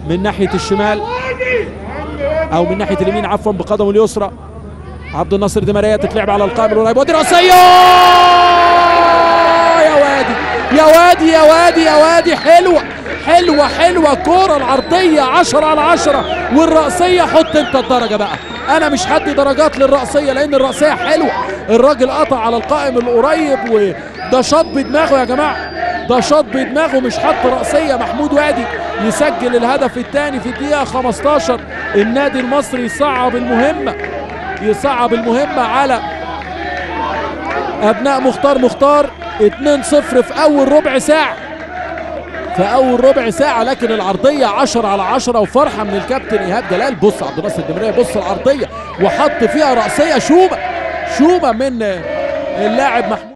من ناحيه الشمال او من ناحيه اليمين عفوا بقدمه اليسرى عبد الناصر دي ماريا تتلعب على القائم القريب ودي راسيه يا وادي يا وادي يا وادي يا وادي حلوه حلوه حلوه كوره العرضيه 10 على 10 والراسيه حط انت الدرجه بقى انا مش هدي درجات للراسيه لان الراسيه حلوه الراجل قطع على القائم القريب وده شاط بدماغه يا جماعه ده شاط بدماغه مش حط راسيه محمود وادي يسجل الهدف الثاني في الدقيقه 15 النادي المصري يصعب المهمه يصعب المهمه على ابناء مختار مختار 2-0 في اول ربع ساعه في اول ربع ساعه لكن العرضيه 10 على 10 وفرحه من الكابتن ايهاب جلال بص عبد الناصر الدمريه بص العرضيه وحط فيها راسيه شومه شومه من اللاعب محمود